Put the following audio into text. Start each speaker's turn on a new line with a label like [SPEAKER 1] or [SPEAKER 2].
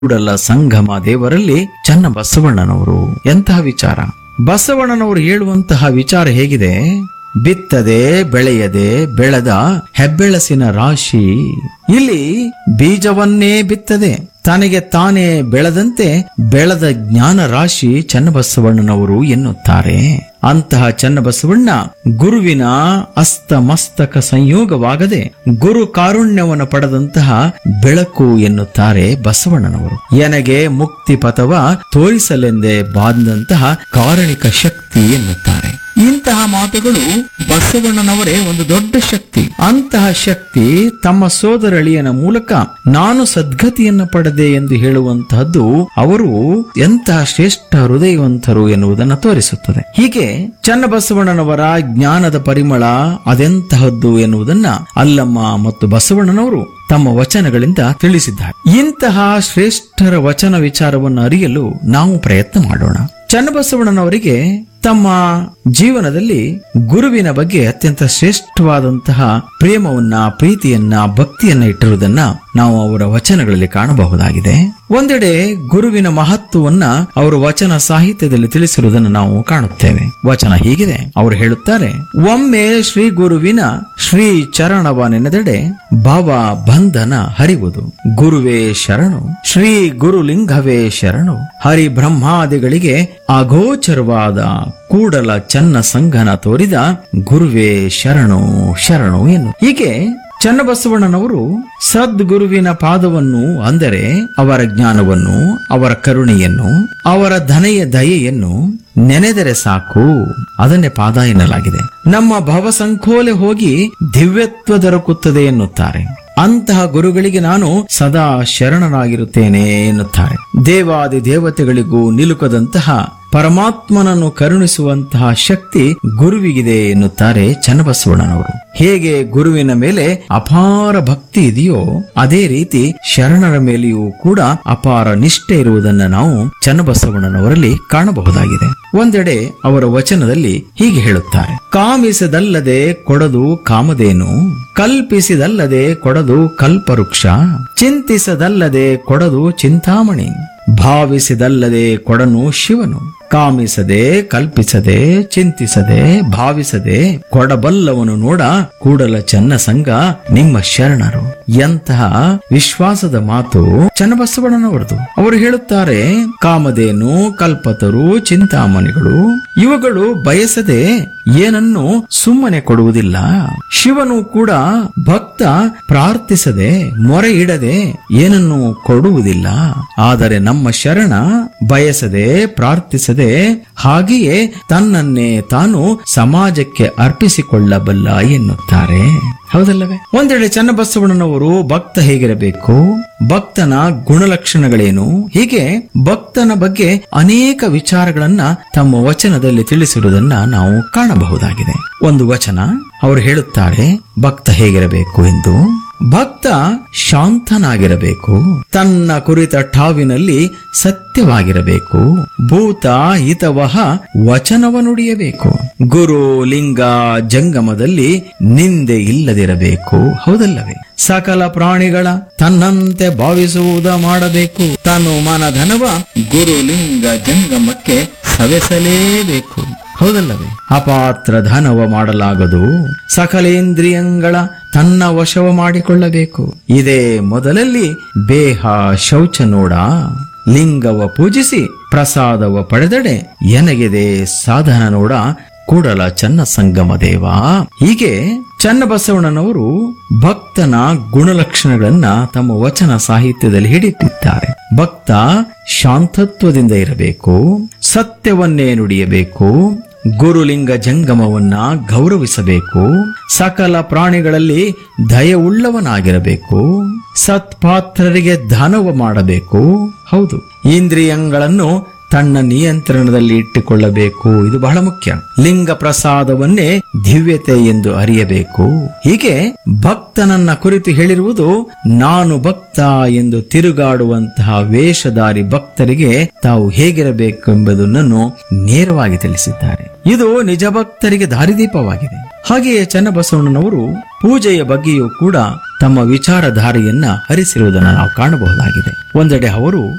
[SPEAKER 1] ಕೂಡಲ ಸಂಗಮ ದೇವರಲ್ಲಿ ಚನ್ನ ಬಸವಣ್ಣನವರು ಎಂತಹ ವಿಚಾರ ಬಸವಣ್ಣನವರು ಹೇಳುವಂತಹ ವಿಚಾರ ಹೇಗಿದೆ ಬಿತ್ತದೆ ಬೆಳೆಯದೆ ಬೆಳೆದ ಹೆಬ್ಬೆಳಸಿನ ರಾಶಿ ಇಲ್ಲಿ ಬೀಜವನ್ನೇ ಬಿತ್ತದೆ ತನಗೆ ತಾನೇ ಬೆಳೆದಂತೆ ಬೆಳೆದ ಜ್ಞಾನ ರಾಶಿ ಚನ್ನಬಸವಣ್ಣನವರು ಎನ್ನುತ್ತಾರೆ ಅಂತಹ ಚನ್ನಬಸವಣ್ಣ ಗುರುವಿನ ಅಸ್ತಮಸ್ತಕ ಸಂಯೋಗವಾಗದೆ ಗುರು ಕಾರುಣ್ಯವನ್ನು ಪಡೆದಂತಹ ಬೆಳಕು ಎನ್ನುತ್ತಾರೆ ಬಸವಣ್ಣನವರು ಎನಗೆ ಮುಕ್ತಿ ಪಥವ ತೋರಿಸಲೆಂದೇ ಬಾಂದಂತಹ ಕಾರಣಿಕ ಶಕ್ತಿ ಎನ್ನುತ್ತಾರೆ ಇಂತಹ ಮಾತುಗಳು ಬಸವಣ್ಣನವರೇ ಒಂದು ದೊಡ್ಡ ಶಕ್ತಿ ಅಂತಹ ಶಕ್ತಿ ತಮ್ಮ ಸೋದರಳಿಯನ ಮೂಲಕ ನಾನು ಸದ್ಗತಿಯನ್ನು ಪಡೆದೆ ಎಂದು ಹೇಳುವಂತಹದ್ದು ಅವರು ಎಂತಹ ಶ್ರೇಷ್ಠ ಹೃದಯವಂತರು ಎನ್ನುವುದನ್ನು ತೋರಿಸುತ್ತದೆ ಹೀಗೆ ಚನ್ನಬಸವಣ್ಣನವರ ಜ್ಞಾನದ ಪರಿಮಳ ಅದೆಂತಹದ್ದು ಎನ್ನುವುದನ್ನ ಅಲ್ಲಮ್ಮ ಮತ್ತು ಬಸವಣ್ಣನವರು ತಮ್ಮ ವಚನಗಳಿಂದ ತಿಳಿಸಿದ್ದಾರೆ ಇಂತಹ ಶ್ರೇಷ್ಠರ ವಚನ ವಿಚಾರವನ್ನು ಅರಿಯಲು ನಾವು ಪ್ರಯತ್ನ ಮಾಡೋಣ ಚನ್ನಬಸವಣ್ಣನವರಿಗೆ ತಮ್ಮ ಜೀವನದಲ್ಲಿ ಗುರುವಿನ ಬಗ್ಗೆ ಅತ್ಯಂತ ಶ್ರೇಷ್ಠವಾದಂತಹ ಪ್ರೇಮವನ್ನ ಪ್ರೀತಿಯನ್ನ ಭಕ್ತಿಯನ್ನ ಇಟ್ಟಿರುವುದನ್ನ ನಾವು ಅವರ ವಚನಗಳಲ್ಲಿ ಕಾಣಬಹುದಾಗಿದೆ ಒಂದೆಡೆ ಗುರುವಿನ ಮಹತ್ವವನ್ನ ಅವರು ವಚನ ಸಾಹಿತ್ಯದಲ್ಲಿ ತಿಳಿಸಿರುವುದನ್ನು ನಾವು ಕಾಣುತ್ತೇವೆ ವಚನ ಹೀಗಿದೆ ಅವರು ಹೇಳುತ್ತಾರೆ ಒಮ್ಮೆ ಶ್ರೀ ಗುರುವಿನ ಶ್ರೀ ಚರಣವ ನೆನೆದೆಡೆ ಭಾವ ಬಂಧನ ಹರಿವುದು ಗುರುವೇ ಶರಣು ಶ್ರೀ ಗುರುಲಿಂಗವೇ ಶರಣು ಹರಿ ಬ್ರಹ್ಮಾದಿಗಳಿಗೆ ಅಗೋಚರವಾದ ಕೂಡಲ ಚನ್ನ ಸಂಘನ ತೋರಿದ ಗುರುವೇ ಶರಣು ಶರಣು ಎನ್ನು ಹೀಗೆ ಚನ್ನಬಸವಣ್ಣನವರು ಸದ್ಗುರುವಿನ ಪಾದವನ್ನು ಅಂದರೆ ಅವರ ಜ್ಞಾನವನ್ನು ಅವರ ಕರುಣೆಯನ್ನು ಅವರ ಧನೆಯ ದಯೆಯನ್ನು ನೆನೆದರೆ ಸಾಕು ಅದನ್ನೇ ಪಾದ ಎನ್ನಲಾಗಿದೆ ನಮ್ಮ ಭವಸಂಕೋಲೆ ಹೋಗಿ ದಿವ್ಯತ್ವ ದೊರಕುತ್ತದೆ ಎನ್ನುತ್ತಾರೆ ಅಂತಹ ಗುರುಗಳಿಗೆ ನಾನು ಸದಾ ಶರಣನಾಗಿರುತ್ತೇನೆ ಎನ್ನುತ್ತಾರೆ ದೇವಾದಿ ದೇವತೆಗಳಿಗೂ ನಿಲುಕದಂತಹ ಪರಮಾತ್ಮನನ್ನು ಕರುಣಿಸುವಂತಹ ಶಕ್ತಿ ಗುರುವಿಗಿದೆ ಎನ್ನುತ್ತಾರೆ ಚನ್ನಬಸವಣ್ಣನವರು ಹೇಗೆ ಗುರುವಿನ ಮೇಲೆ ಅಪಾರ ಭಕ್ತಿ ಇದೆಯೋ ಅದೇ ರೀತಿ ಶರಣರ ಮೇಲೆಯೂ ಕೂಡ ಅಪಾರ ನಿಷ್ಠೆ ಇರುವುದನ್ನು ನಾವು ಚನ್ನಬಸವಣ್ಣನವರಲ್ಲಿ ಕಾಣಬಹುದಾಗಿದೆ ಒಂದೆಡೆ ಅವರ ವಚನದಲ್ಲಿ ಹೀಗೆ ಹೇಳುತ್ತಾರೆ ಕಾಮಿಸದಲ್ಲದೆ ಕೊಡದು ಕಾಮಧೇನು ಕಲ್ಪಿಸಿದಲ್ಲದೆ ಕೊಡದು ಕಲ್ಪವೃಕ್ಷ ಚಿಂತಿಸದಲ್ಲದೆ ಕೊಡದು ಚಿಂತಾಮಣಿ ಭಾವಿಸಿದಲ್ಲದೆ ಕೊಡನು ಶಿವನು ಕಾಮಿಸದೆ ಕಲ್ಪಿಸದೆ ಚಿಂತಿಸದೆ ಭಾವಿಸದೆ ಕೊಡಬಲ್ಲವನು ನೋಡ ಕೂಡಲ ಚನ್ನ ಸಂಘ ನಿಮ್ಮ ಶರಣರು ಎಂತಹ ವಿಶ್ವಾಸದ ಮಾತು ಚನ್ನಬಸವಣ್ಣನವರದು ಅವರು ಹೇಳುತ್ತಾರೆ ಕಾಮಧೇನು ಕಲ್ಪತರು ಚಿಂತಾಮಣಿಗಳು ಇವುಗಳು ಬಯಸದೆ ಏನನ್ನು ಸುಮ್ಮನೆ ಕೊಡುವುದಿಲ್ಲ ಶಿವನು ಕೂಡ ಭಕ್ತ ಪ್ರಾರ್ಥಿಸದೆ ಮೊರೆ ಇಡದೆ ಏನನ್ನು ಕೊಡುವುದಿಲ್ಲ ಆದರೆ ನಮ್ಮ ಶರಣ ಬಯಸದೆ ಪ್ರಾರ್ಥಿಸದೆ ಹಾಗೆಯೇ ತನ್ನನ್ನೇ ತಾನು ಸಮಾಜಕ್ಕೆ ಅರ್ಪಿಸಿಕೊಳ್ಳಬಲ್ಲ ಎನ್ನುತ್ತಾರೆ ಹೌದಲ್ಲವೇ ಒಂದೆಡೆ ಚನ್ನಬಸವಣ್ಣನವರು ಭಕ್ತ ಹೇಗಿರಬೇಕು ಭಕ್ತನ ಗುಣಲಕ್ಷಣಗಳೇನು ಹೀಗೆ ಭಕ್ತನ ಬಗ್ಗೆ ಅನೇಕ ವಿಚಾರಗಳನ್ನ ತಮ್ಮ ವಚನದಲ್ಲಿ ತಿಳಿಸಿರುವುದನ್ನ ನಾವು ಕಾಣಬಹುದಾಗಿದೆ ಒಂದು ವಚನ ಅವರು ಹೇಳುತ್ತಾರೆ ಭಕ್ತ ಹೇಗಿರಬೇಕು ಎಂದು ಭಕ್ತ ಶಾಂತನಾಗಿರಬೇಕು ತನ್ನ ಕುರಿತ ಠಾವಿನಲ್ಲಿ ಸತ್ಯವಾಗಿರಬೇಕು ಭೂತ ಹಿತವಹ ವಚನವ ನುಡಿಯಬೇಕು ಗುರು ಲಿಂಗ ಜಂಗಮದಲ್ಲಿ ನಿಂದೆ ಇಲ್ಲದಿರಬೇಕು ಹೌದಲ್ಲವೇ ಸಕಲ ಪ್ರಾಣಿಗಳ ತನ್ನಂತೆ ಭಾವಿಸುವುದ ಮಾಡಬೇಕು ತನು ಮನಧನವ ಗುರು ಲಿಂಗ ಜಂಗಮಕ್ಕೆ ಸವೆಸಲೇಬೇಕು ಹೌದಲ್ಲವೇ ಅಪಾತ್ರ ಧನವ ಮಾಡಲಾಗದು ಸಕಲೇಂದ್ರಿಯಂಗಳ ತನ್ನ ವಶವ ಮಾಡಿಕೊಳ್ಳಬೇಕು ಇದೇ ಮೊದಲಲ್ಲಿ ಬೇಹ ಶೌಚ ನೋಡ ಲಿಂಗವ ಪೂಜಿಸಿ ಪ್ರಸಾದವ ಪಡೆದಡೆ ಎನಗಿದೆ ಸಾಧನ ನೋಡ ಕೂಡಲ ಚನ್ನ ಸಂಗಮ ದೇವ ಹೀಗೆ ಚನ್ನಬಸವಣ್ಣನವರು ಭಕ್ತನ ಗುಣಲಕ್ಷಣಗಳನ್ನ ತಮ್ಮ ವಚನ ಸಾಹಿತ್ಯದಲ್ಲಿ ಹಿಡಿದಿದ್ದಾರೆ ಭಕ್ತ ಶಾಂತತ್ವದಿಂದ ಇರಬೇಕು ಸತ್ಯವನ್ನೇ ನುಡಿಯಬೇಕು ಗುರುಲಿಂಗ ಜಂಗಮವನ್ನ ಗೌರವಿಸಬೇಕು ಸಕಲ ಪ್ರಾಣಿಗಳಲ್ಲಿ ದಯವುಳ್ಳವನಾಗಿರಬೇಕು ಸತ್ಪಾತ್ರರಿಗೆ ದಾನವ ಮಾಡಬೇಕು ಹೌದು ಇಂದ್ರಿಯಗಳನ್ನು ತನ್ನ ನಿಯಂತ್ರಣದಲ್ಲಿ ಇಟ್ಟುಕೊಳ್ಳಬೇಕು ಇದು ಬಹಳ ಮುಖ್ಯ ಲಿಂಗ ಪ್ರಸಾದವನ್ನೇ ದಿವ್ಯತೆ ಎಂದು ಅರಿಯಬೇಕು ಹೀಗೆ ಭಕ್ತನನ್ನ ಕುರಿತು ಹೇಳಿರುವುದು ನಾನು ಭಕ್ತ ಎಂದು ತಿರುಗಾಡುವಂತಹ ವೇಷಧಾರಿ ಭಕ್ತರಿಗೆ ತಾವು ಹೇಗಿರಬೇಕೆಂಬುದನ್ನು ನೇರವಾಗಿ ತಿಳಿಸಿದ್ದಾರೆ ಇದು ನಿಜ ಭಕ್ತರಿಗೆ ದಾರಿದೀಪವಾಗಿದೆ ಹಾಗೆಯೇ ಚನ್ನಬಸವಣ್ಣನವರು ಪೂಜೆಯ ಬಗ್ಗೆಯೂ ಕೂಡ ತಮ್ಮ ವಿಚಾರಧಾರೆಯನ್ನ ಹರಿಸಿರುವುದನ್ನು ನಾವು ಕಾಣಬಹುದಾಗಿದೆ ಒಂದೆಡೆ ಅವರು